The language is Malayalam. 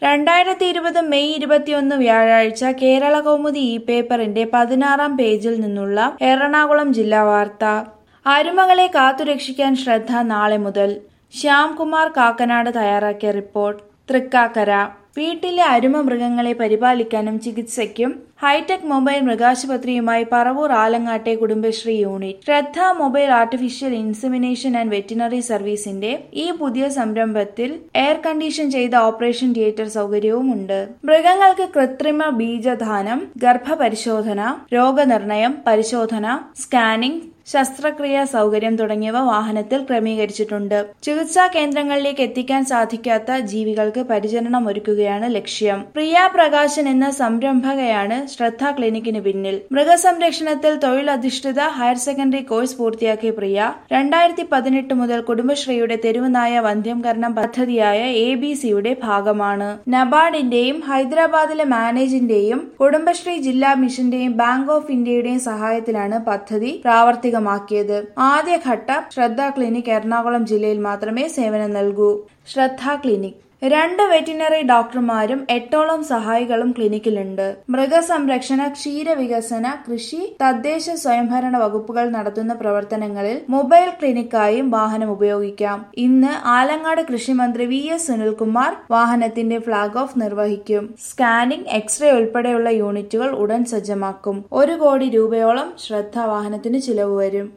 രണ്ടായിരത്തി ഇരുപത് മെയ് ഇരുപത്തിയൊന്ന് വ്യാഴാഴ്ച കേരള കൗമുദി ഇ പേപ്പറിന്റെ പതിനാറാം പേജിൽ നിന്നുള്ള എറണാകുളം ജില്ലാ വാർത്ത അരുമകളെ കാത്തുരക്ഷിക്കാൻ ശ്രദ്ധ നാളെ മുതൽ ശ്യാംകുമാർ കാക്കനാട് തയ്യാറാക്കിയ റിപ്പോർട്ട് തൃക്കാക്കര വീട്ടിലെ അരുമ മൃഗങ്ങളെ പരിപാലിക്കാനും ചികിത്സയ്ക്കും ഹൈടെക് മൊബൈൽ മൃഗാശുപത്രിയുമായി പറവൂർ ആലങ്ങാട്ടെ Kudumbashree unit Shraddha mobile artificial insemination and veterinary സർവീസിന്റെ ഈ പുതിയ സംരംഭത്തിൽ എയർ കണ്ടീഷൻ ചെയ്ത ഓപ്പറേഷൻ തിയേറ്റർ സൗകര്യവുമുണ്ട് മൃഗങ്ങൾക്ക് കൃത്രിമ ബീജദാനം ഗർഭപരിശോധന രോഗനിർണയം പരിശോധന സ്കാനിംഗ് ശസ്ത്രക്രിയാ സൗകര്യം തുടങ്ങിയവ വാഹനത്തിൽ ക്രമീകരിച്ചിട്ടുണ്ട് ചികിത്സാ കേന്ദ്രങ്ങളിലേക്ക് എത്തിക്കാൻ സാധിക്കാത്ത ജീവികൾക്ക് പരിചരണം ഒരുക്കുകയാണ് ലക്ഷ്യം പ്രിയ പ്രകാശൻ എന്ന സംരംഭകയാണ് ശ്രദ്ധ ക്ലിനിക്കിന് പിന്നിൽ മൃഗസംരക്ഷണത്തിൽ തൊഴിലധിഷ്ഠിത ഹയർ സെക്കൻഡറി കോഴ്സ് പൂർത്തിയാക്കിയ പ്രിയ രണ്ടായിരത്തി പതിനെട്ട് മുതൽ കുടുംബശ്രീയുടെ തെരുവുനായ വന്ധ്യംകരണം പദ്ധതിയായ എ ബി സിയുടെ ഭാഗമാണ് നബാർഡിന്റെയും ഹൈദരാബാദിലെ മാനേജിന്റെയും കുടുംബശ്രീ ജില്ലാ മിഷന്റെയും ബാങ്ക് ഓഫ് ഇന്ത്യയുടെയും സഹായത്തിലാണ് പദ്ധതി പ്രാവർത്തികമാക്കിയത് ആദ്യഘട്ട ശ്രദ്ധ ക്ലിനിക് എറണാകുളം ജില്ലയിൽ മാത്രമേ സേവനം നൽകൂ ശ്രദ്ധ ക്ലിനിക് രണ്ട് വെറ്റിനറി ഡോക്ടർമാരും എട്ടോളം സഹായികളും ക്ലിനിക്കിലുണ്ട് മൃഗസംരക്ഷണ ക്ഷീരവികസന കൃഷി തദ്ദേശ സ്വയംഭരണ വകുപ്പുകൾ നടത്തുന്ന പ്രവർത്തനങ്ങളിൽ മൊബൈൽ ക്ലിനിക്കായും വാഹനം ഉപയോഗിക്കാം ഇന്ന് ആലങ്ങാട് കൃഷിമന്ത്രി വി എസ് സുനിൽകുമാർ വാഹനത്തിന്റെ ഫ്ളാഗ് ഓഫ് നിർവഹിക്കും സ്കാനിംഗ് എക്സ്റേ ഉൾപ്പെടെയുള്ള യൂണിറ്റുകൾ ഉടൻ സജ്ജമാക്കും ഒരു കോടി രൂപയോളം ശ്രദ്ധ വാഹനത്തിന് ചിലവ് വരും